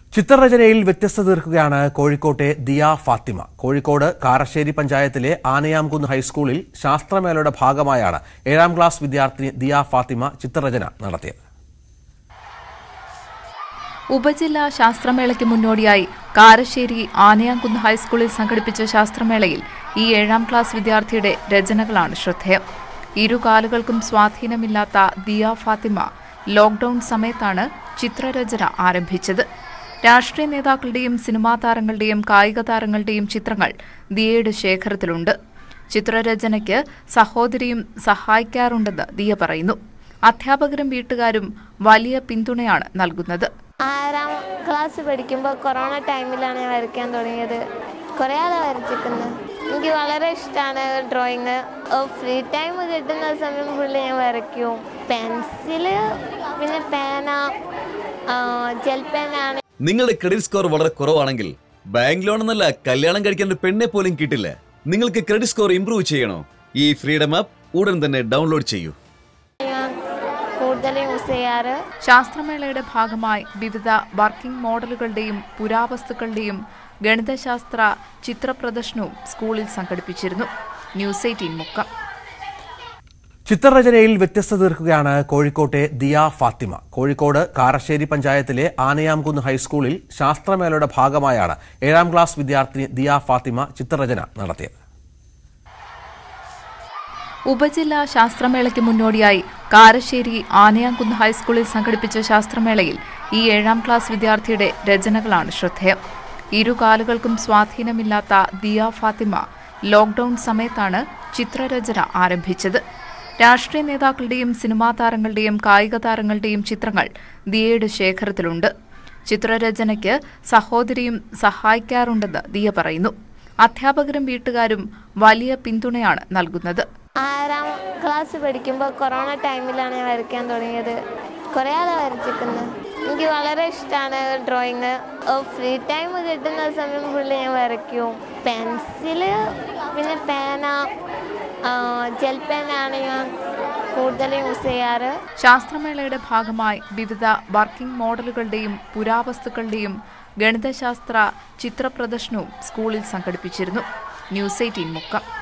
ചിത്രരചനയിൽ വ്യത്യസ്തത തീർക്കുകയാണ് കോഴിക്കോട്ടെ ദിയ ഫാത്തിമ കോഴിക്കോട് കാരശ്ശേരി പഞ്ചായത്തിലെ ആനയാംകുന്ന് ഹൈസ്കൂളിൽ ശാസ്ത്രമേളയുടെ ഭാഗമായാണ് ഏഴാം ക്ലാസ് വിദ്യാർത്ഥിനി ദിയ ഫാത്തിമ ചിത്രരചന നടത്തിയത് ഉപജില്ലാ ശാസ്ത്രമേളയ്ക്ക് മുന്നോടിയായി കാരശ്ശേരി ആനയാംകുന്ന് ഹൈസ്കൂളിൽ സംഘടിപ്പിച്ച ശാസ്ത്രമേളയിൽ ഈ ഏഴാം ക്ലാസ് വിദ്യാർത്ഥിയുടെ രചനകളാണ് ശ്രദ്ധേയം ഇരു കാലുകൾക്കും സ്വാധീനമില്ലാത്ത ദിയ ഫാത്തിമ ലോക്ഡൌൺ സമയത്താണ് ചിത്രരചന ആരംഭിച്ചത് രാഷ്ട്രീയ നേതാക്കളുടെയും സിനിമാ താരങ്ങളുടെയും കായിക താരങ്ങളുടെയും ചിത്രങ്ങൾ ദിയയുടെ ശേഖരത്തിലുണ്ട് ചിത്രരചനയ്ക്ക് സഹോദരിയും സഹായിക്കാറുണ്ടെന്ന് ദിയ പറയുന്നു അധ്യാപകരും വീട്ടുകാരും വലിയ പിന്തുണയാണ് നൽകുന്നത് ആറാം ക്ലാസ് പഠിക്കുമ്പോൾ കൊറോണ ടൈമിലാണ് ഞാൻ വരയ്ക്കാൻ തുടങ്ങിയത് കുറേ ആളെ വരച്ചിരിക്കുന്നത് എനിക്ക് വളരെ ഇഷ്ടമാണ് ഡ്രോയിങ് ഫ്രീ ടൈം കിട്ടുന്ന സമയം ഫുള്ള് ഞാൻ വരയ്ക്കും പെൻസില് പിന്നെ പേന ജെൽ പേനാണ് നിങ്ങളുടെ ക്രെഡിറ്റ് സ്കോർ വളരെ കുറവാണെങ്കിൽ ബാങ്ക് ലോൺ എന്നല്ല കല്യാണം കഴിക്കാൻ ഒരു പെണ്ണെ പോലും കിട്ടില്ല നിങ്ങൾക്ക് ക്രെഡിറ്റ് സ്കോർ ഇംപ്രൂവ് ചെയ്യണോ ഈ ഫ്രീഡം ആപ്പ് ഉടൻ തന്നെ ഡൗൺലോഡ് ചെയ്യൂ ഞാൻ കൂടുതൽ യൂസ് ചെയ്യാറ് ശാസ്ത്രമേളയുടെ ഭാഗമായി വിവിധ വർക്കിംഗ് മോഡലുകളുടെയും പുരാവസ്തുക്കളുടെയും ഗണിതശാസ്ത്ര ചിത്ര പ്രദർശനവും സ്കൂളിൽ സംഘടിപ്പിച്ചിരുന്നു ന്യൂസ് എയ്റ്റീൻ മുക്കം ചിത്രരചനയിൽ വ്യത്യസ്തത തീർക്കുകയാണ് കോഴിക്കോട്ടെ ദിയ ഫാത്തിമ കോഴിക്കോട് കാരശ്ശേരി പഞ്ചായത്തിലെ ആനയാംകുന്ന് ഹൈസ്കൂളിൽ ശാസ്ത്രമേളയുടെ ഭാഗമായാണ് ഏഴാം ക്ലാസ് വിദ്യാർത്ഥിനി ദിയ ഫാത്തിമ ചിത്രരചന നടത്തിയത് ഉപജില്ലാ ശാസ്ത്രമേളയ്ക്ക് മുന്നോടിയായി കാരശ്ശേരി ആനയാംകുന്ന് ഹൈസ്കൂളിൽ സംഘടിപ്പിച്ച ശാസ്ത്രമേളയിൽ ഈ ഏഴാം ക്ലാസ് വിദ്യാർത്ഥിയുടെ രചനകളാണ് ശ്രദ്ധേയം ഇരു കാലുകൾക്കും സ്വാധീനമില്ലാത്ത ദിയ ഫാത്തിമ ലോക്ഡൌൺ സമയത്താണ് ചിത്രരചന ആരംഭിച്ചത് രാഷ്ട്രീയ നേതാക്കളുടെയും സിനിമാ താരങ്ങളുടെയും കായിക താരങ്ങളുടെയും ചിത്രങ്ങൾ ദിയയുടെ ശേഖരത്തിലുണ്ട് ചിത്രരചനയ്ക്ക് സഹോദരിയും സഹായിക്കാറുണ്ടെന്ന് ദിയ പറയുന്നു അധ്യാപകരും വീട്ടുകാരും വലിയ പിന്തുണയാണ് നൽകുന്നത് ആറാം ക്ലാസ് പഠിക്കുമ്പോൾ കൊറോണ ടൈമിലാണ് ഞാൻ വരയ്ക്കാൻ തുടങ്ങിയത് കുറേ ആളെ വരച്ചിരിക്കുന്നത് എനിക്ക് വളരെ ഇഷ്ടമാണ് ഡ്രോയിങ് ഫ്രീ ടൈം കിട്ടുന്ന സമയം ഫുള്ള് ഞാൻ വരയ്ക്കും പെൻസില് പിന്നെ പേന ജെൽ പേനാണ് ഞാൻ കൂടുതൽ യൂസ് ചെയ്യാറ് ശാസ്ത്രമേളയുടെ ഭാഗമായി വിവിധ വർക്കിംഗ് മോഡലുകളുടെയും പുരാവസ്തുക്കളുടെയും ഗണിതശാസ്ത്ര ചിത്ര പ്രദർശനവും സ്കൂളിൽ സംഘടിപ്പിച്ചിരുന്നു ന്യൂസ് എയ്റ്റീൻ മുക്കം